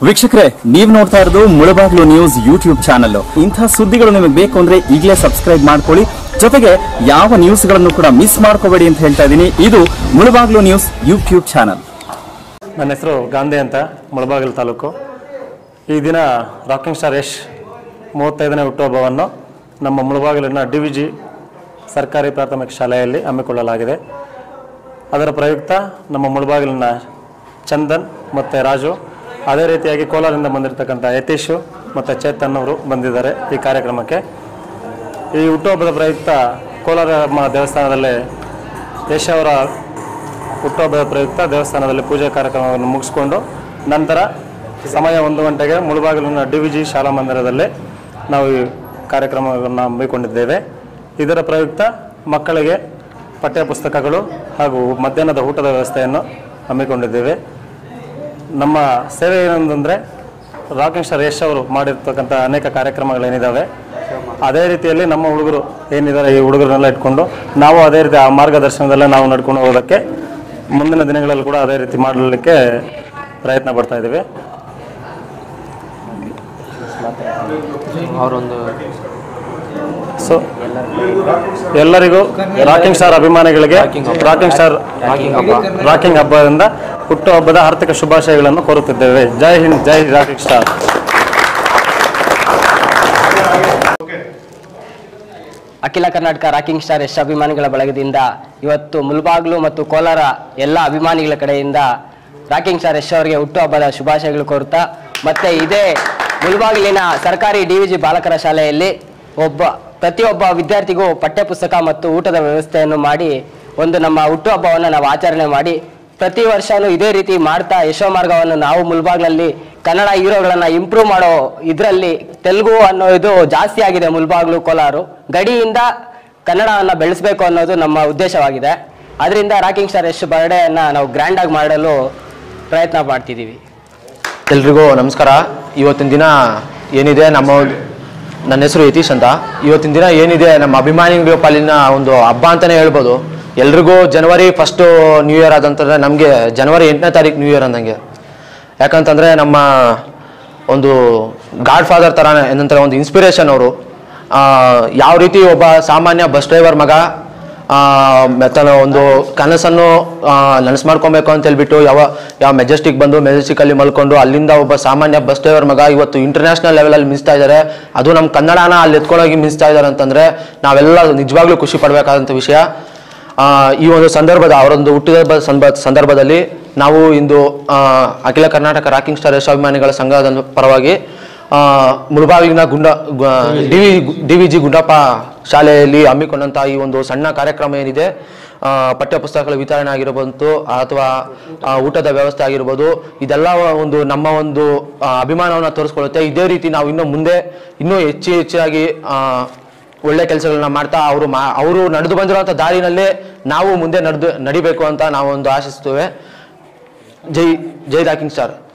ವೀಕ್ಷಕರೇ ನೀವು ನೋಡ್ತಾ ಇರೋದು ಮುಳಬಾಗ್ಲು ನ್ಯೂಸ್ ಯೂಟ್ಯೂಬ್ ಚಾನಲ್ ಇಂಥ ಸುದ್ದಿಗಳು ನಿಮಗೆ ಬೇಕು ಅಂದ್ರೆ ಈಗಲೇ ಸಬ್ಸ್ಕ್ರೈಬ್ ಮಾಡ್ಕೊಳ್ಳಿ ಜೊತೆಗೆ ಯಾವ ನ್ಯೂಸ್ಗಳನ್ನು ಕೂಡ ಮಿಸ್ ಮಾಡ್ಕೋಬೇಡಿ ಅಂತ ಹೇಳ್ತಾ ಇದ್ದೀನಿ ಇದು ಮುಳಬಾಗ್ಲು ನ್ಯೂಸ್ ಯೂಟ್ಯೂಬ್ ಚಾನಲ್ ನನ್ನ ಹೆಸರು ಗಾಂಧಿ ಅಂತ ಮುಳಬಾಗಿಲು ತಾಲೂಕು ಈ ದಿನ ರಾಕಿಂಗ್ ಸ್ಟಾರ್ ಯಶ್ ಮೂವತ್ತೈದನೇ ಹುಟ್ಟುಹಬ್ಬವನ್ನು ನಮ್ಮ ಮುಳಬಾಗಿಲಿನ ಡಿ ವಿ ಜಿ ಸರ್ಕಾರಿ ಪ್ರಾಥಮಿಕ ಶಾಲೆಯಲ್ಲಿ ಹಮ್ಮಿಕೊಳ್ಳಲಾಗಿದೆ ಅದರ ಪ್ರಯುಕ್ತ ನಮ್ಮ ಮುಳಬಾಗಿಲಿನ ಚಂದನ್ ಮತ್ತು ರಾಜು ಅದೇ ರೀತಿಯಾಗಿ ಕೋಲಾರದಿಂದ ಬಂದಿರತಕ್ಕಂಥ ಯತೀಶು ಮತ್ತು ಚೇತನ್ ಅವರು ಬಂದಿದ್ದಾರೆ ಈ ಕಾರ್ಯಕ್ರಮಕ್ಕೆ ಈ ಹುಟ್ಟುಹಬ್ಬದ ಪ್ರಯುಕ್ತ ಕೋಲಾರಮ್ಮ ದೇವಸ್ಥಾನದಲ್ಲಿ ಯಶ್ ಅವರ ಹುಟ್ಟುಹಬ್ಬದ ಪ್ರಯುಕ್ತ ದೇವಸ್ಥಾನದಲ್ಲಿ ಪೂಜೆ ಕಾರ್ಯಕ್ರಮವನ್ನು ಮುಗಿಸ್ಕೊಂಡು ನಂತರ ಸಮಯ ಒಂದು ಗಂಟೆಗೆ ಮುಳುಬಾಗಿಲಿನ ಡಿ ವಿ ಜಿ ಶಾಲಾ ಮಂದಿರದಲ್ಲಿ ನಾವು ಈ ಕಾರ್ಯಕ್ರಮವನ್ನು ಹಮ್ಮಿಕೊಂಡಿದ್ದೇವೆ ಇದರ ಪ್ರಯುಕ್ತ ಮಕ್ಕಳಿಗೆ ಪಠ್ಯಪುಸ್ತಕಗಳು ಹಾಗೂ ಮಧ್ಯಾಹ್ನದ ಊಟದ ವ್ಯವಸ್ಥೆಯನ್ನು ಹಮ್ಮಿಕೊಂಡಿದ್ದೇವೆ ನಮ್ಮ ಸೇವೆ ಏನಂತಂದರೆ ರಾಕಿಂಗ್ ಸ್ಟಾರ್ ಯಶ್ ಅವರು ಮಾಡಿರ್ತಕ್ಕಂಥ ಅನೇಕ ಕಾರ್ಯಕ್ರಮಗಳೇನಿದ್ದಾವೆ ಅದೇ ರೀತಿಯಲ್ಲಿ ನಮ್ಮ ಹುಡುಗರು ಏನಿದ್ದಾರೆ ಈ ಹುಡುಗರನ್ನೆಲ್ಲ ಇಟ್ಕೊಂಡು ನಾವು ಅದೇ ರೀತಿ ಆ ಮಾರ್ಗದರ್ಶನದಲ್ಲೇ ನಾವು ನಡ್ಕೊಂಡು ಹೋಗೋದಕ್ಕೆ ಮುಂದಿನ ದಿನಗಳಲ್ಲಿ ಕೂಡ ಅದೇ ರೀತಿ ಮಾಡಲಿಕ್ಕೆ ಪ್ರಯತ್ನ ಪಡ್ತಾ ಇದ್ದೀವಿ ಅವರೊಂದು ಸೊ ಎಲ್ಲರಿಗೂ ರಾಕಿಂಗ್ ಸ್ಟಾರ್ ಅಭಿಮಾನಿಗಳಿಗೆ ರಾಕಿಂಗ್ ಸ್ಟಾರ್ ರಾಕಿಂಗ್ ಹಬ್ಬ ರಾಕಿಂಗ್ ಹಬ್ಬದಿಂದ ಹುಟ್ಟುಹಬ್ಬದ ಆರ್ಥಿಕ ಶುಭಾಶಯಗಳನ್ನು ಕೋರುತ್ತಿದ್ದೇವೆ ಜೈ ಹಿಂದ್ ಜೈ ರಾಕಿಂಗ್ ಸ್ಟಾರ್ ಅಖಿಲ ಕರ್ನಾಟಕ ರಾಕಿಂಗ್ ಸ್ಟಾರ್ ಯಶ್ ಅಭಿಮಾನಿಗಳ ಬಳಗದಿಂದ ಇವತ್ತು ಮುಲ್ಬಾಗ್ಲು ಮತ್ತು ಕೋಲಾರ ಎಲ್ಲ ಅಭಿಮಾನಿಗಳ ಕಡೆಯಿಂದ ರಾಕಿಂಗ್ ಸ್ಟಾರ್ ಯಶ್ ಅವರಿಗೆ ಹುಟ್ಟುಹಬ್ಬದ ಶುಭಾಶಯಗಳು ಕೋರುತ್ತಾ ಮತ್ತೆ ಇದೇ ಮುಲ್ಬಾಗಿಲಿನ ಸರ್ಕಾರಿ ಡಿ ವಿ ಜಿ ಬಾಲಕರ ಶಾಲೆಯಲ್ಲಿ ಒಬ್ಬ ಪ್ರತಿಯೊಬ್ಬ ವಿದ್ಯಾರ್ಥಿಗೂ ಪಠ್ಯಪುಸ್ತಕ ಮತ್ತು ಊಟದ ವ್ಯವಸ್ಥೆಯನ್ನು ಮಾಡಿ ಒಂದು ನಮ್ಮ ಹುಟ್ಟುಹಬ್ಬವನ್ನು ನಾವು ಆಚರಣೆ ಮಾಡಿ ಪ್ರತಿ ವರ್ಷನೂ ಇದೇ ರೀತಿ ಮಾಡ್ತಾ ಯಶೋ ಮಾರ್ಗವನ್ನು ನಾವು ಮುಲ್ಬಾಗ್ಲಲ್ಲಿ ಕನ್ನಡ ಹೀರೋಗಳನ್ನ ಇಂಪ್ರೂವ್ ಮಾಡೋ ಇದರಲ್ಲಿ ತೆಲುಗು ಅನ್ನೋದು ಜಾಸ್ತಿ ಆಗಿದೆ ಮುಲ್ಬಾಗ್ಲು ಕೋಲಾರು ಗಡಿಯಿಂದ ಕನ್ನಡವನ್ನು ಬೆಳೆಸಬೇಕು ಅನ್ನೋದು ನಮ್ಮ ಉದ್ದೇಶವಾಗಿದೆ ಅದರಿಂದ ರಾಕಿಂಗ್ ಸ್ಟಾರ್ ಯಶ್ ಬರ್ಡೇಯನ್ನು ನಾವು ಗ್ರ್ಯಾಂಡಾಗಿ ಮಾಡಲು ಪ್ರಯತ್ನ ಮಾಡ್ತಿದ್ದೀವಿ ಎಲ್ರಿಗೂ ನಮಸ್ಕಾರ ಇವತ್ತಿನ ದಿನ ಏನಿದೆ ನಮ್ಮ ಒಂದು- ನನ್ನ ಹೆಸರು ಯತೀಶ್ ಅಂತ ಇವತ್ತಿನ ದಿನ ಏನಿದೆ ನಮ್ಮ ಅಭಿಮಾನಿಗಳ ಪಾಲಿನ ಒಂದು ಹಬ್ಬ ಅಂತಲೇ ಹೇಳ್ಬೋದು ಎಲ್ರಿಗೂ ಜನವರಿ ಫಸ್ಟು ನ್ಯೂ ಇಯರ್ ಆದಂತಂದ್ರೆ ನಮಗೆ ಜನವರಿ ಎಂಟನೇ ತಾರೀಕು ನ್ಯೂ ಇಯರ್ ಅಂದಂಗೆ ಯಾಕಂತಂದರೆ ನಮ್ಮ ಒಂದು ಗಾಡ್ ಫಾದರ್ ಥರನೇ ಏನಂತಾರೆ ಒಂದು ಇನ್ಸ್ಪಿರೇಷನ್ ಅವರು ಯಾವ ರೀತಿ ಒಬ್ಬ ಸಾಮಾನ್ಯ ಬಸ್ ಡ್ರೈವರ್ ಮಗ ಆ, ತನ್ನ ಒಂದು ಕನಸನ್ನು ನನಸು ಮಾಡ್ಕೊಬೇಕು ಅಂತ ಹೇಳ್ಬಿಟ್ಟು ಯಾವ ಯಾವ ಮೆಜೆಸ್ಟಿಕ್ ಬಂದು ಮೆಜೆಸ್ಟಿಕಲ್ಲಿ ಮಲ್ಕೊಂಡು ಅಲ್ಲಿಂದ ಒಬ್ಬ ಸಾಮಾನ್ಯ ಬಸ್ ಡ್ರೈವರ್ ಮಗ ಇವತ್ತು ಇಂಟರ್ನ್ಯಾಷನಲ್ ಲೆವೆಲಲ್ಲಿ ಮಿಂಚ್ತಾ ಇದ್ದಾರೆ ಅದು ನಮ್ಮ ಕನ್ನಡನ ಅಲ್ಲಿ ಎತ್ಕೊಂಡೋಗಿ ಮಿಂಚ್ತಾ ಇದ್ದಾರೆ ಅಂತಂದರೆ ನಾವೆಲ್ಲ ನಿಜವಾಗ್ಲೂ ಖುಷಿ ಪಡಬೇಕಾದಂಥ ವಿಷಯ ಆ, ಈ ಒಂದು ಸಂದರ್ಭದ ಅವರೊಂದು ಹುಟ್ಟಿದ ಸಂದರ್ಭ ಸಂದರ್ಭದಲ್ಲಿ ನಾವು ಇಂದು ಆ, ಅಖಿಲ ಕರ್ನಾಟಕ ರಾಕಿಂಗ್ ಸ್ಟಾರ್ ಯಶಾಭಿಮಾನಿಗಳ ಸಂಘದ ಪರವಾಗಿ ಆ, ಮುಳಬಾಗಿಲಿನ ಗುಂಡ D V D V G Gundappa ಶಾಲೆಯಲ್ಲಿ ಹಮ್ಮಿಕೊಂಡಂಥ ಈ ಒಂದು ಸಣ್ಣ ಕಾರ್ಯಕ್ರಮ ಏನಿದೆ ಆ, ಪಠ್ಯಪುಸ್ತಕಗಳ ವಿತರಣೆ ಆಗಿರ್ಬೋದು ಅಥವಾ ಆ, ಊಟದ ವ್ಯವಸ್ಥೆ ಆಗಿರ್ಬೋದು ಇದೆಲ್ಲ ಒಂದು ನಮ್ಮ ಒಂದು ಆ, ಅಭಿಮಾನವನ್ನು ತೋರಿಸ್ಕೊಳ್ಳುತ್ತೆ ಇದೇ ರೀತಿ ನಾವು ಇನ್ನು ಮುಂದೆ ಇನ್ನೂ ಹೆಚ್ಚು ಹೆಚ್ಚಾಗಿ ಆ, ಒಳ್ಳೆ ಕೆಲಸಗಳನ್ನ ಮಾಡ್ತಾ ಅವರು ಮಾ ಅವರು ನಡೆದು ಬಂದಿರುವಂಥ ದಾರಿನಲ್ಲೇ ನಾವು ಮುಂದೆ ನಡೆದು ನಡಿಬೇಕು ಅಂತ ನಾವು ಒಂದು ಆಶಿಸ್ತೇವೆ ಜೈ ಜೈ ರಾಕಿಂಗ್ ಸ್ಟಾರ್